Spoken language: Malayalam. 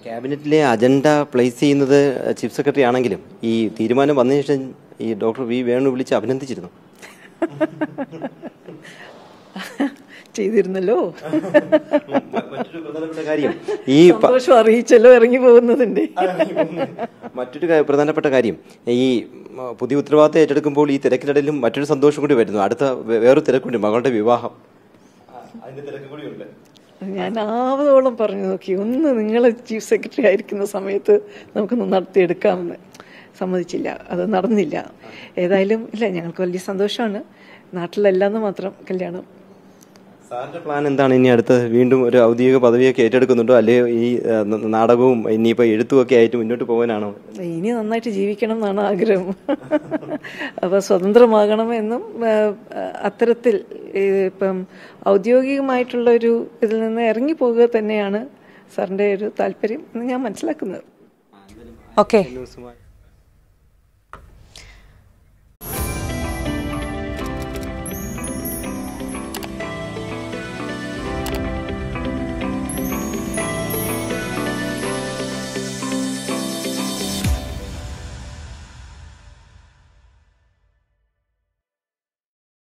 ക്യാബിനറ്റിലെ അജണ്ട പ്ലേസ് ചെയ്യുന്നത് ചീഫ് സെക്രട്ടറി ആണെങ്കിലും ഈ തീരുമാനം വന്നതിന് ശേഷം ഈ ഡോക്ടർ വി വേണു വിളിച്ച് അഭിനന്ദിച്ചിരുന്നു ചെയ്തിരുന്നല്ലോ മറ്റൊരു പ്രധാനപ്പെട്ട കാര്യം ഈ പ- സന്തോഷം അറിയിച്ചല്ലോ ഇറങ്ങി പോകുന്നതിന്റെ മറ്റൊരു കാ- പ്രധാനപ്പെട്ട കാര്യം ഈ മ, പുതിയ ഉത്തരവാദിത്തം ഏറ്റെടുക്കുമ്പോൾ ഈ തിരക്കിനിടയിലും മറ്റൊരു സന്തോഷം കൂടി വരുന്നു അടുത്ത വേ- വേറൊരു തിരക്കുണ്ട് മകളുടെ വിവാഹം അതിന്റെ തിരക്ക് കൂടി ഉണ്ട് ഞാൻ ആവതോളം പറഞ്ഞു നോക്കി ഒന്ന് നിങ്ങൾ ചീഫ് സെക്രട്ടറി ആയിരിക്കുന്ന സമയത്ത് നമുക്കൊന്ന് നടത്തിയെടുക്കാമെന്ന് സമ്മതിച്ചില്ല അത് നടന്നില്ല ഏതായാലും ഇല്ല ഞങ്ങൾക്ക് വലിയ സന്തോഷമാണ് നാട്ടിലല്ലാന്ന് മാത്രം കല്യാണം സാറിന്റെ പ്ലാൻ എന്താണ് ഇനി അടുത്ത് വീണ്ടും ഒരു ഔദ്യോഗിക പദവിയൊക്കെ ഏറ്റെടുക്കുന്നുണ്ടോ അല്ലെങ്കിൽ ഈ ആ, ന- നാടകവും ഇനിയിപ്പോ എഴുത്തും ഒക്കെ ആയിട്ട് മുന്നോട്ട് പോകാനാണോ ഇനി നന്നായിട്ട് ജീവിക്കണം എന്നാണ് ആഗ്രഹം അപ്പോൾ സ്വതന്ത്രമാകണമെന്നും ആ, അത്തരത്തിൽ ഈ ഇപ്പം ഔദ്യോഗികമായിട്ടുള്ള ഒരു ഇതിൽ നിന്ന് ഇറങ്ങി പോകുക തന്നെയാണ് സാറിൻ്റെ ഒരു താല്പര്യം എന്ന് ഞാൻ മനസ്സിലാക്കുന്നത് ഓക്കെ ന്യൂസുമായി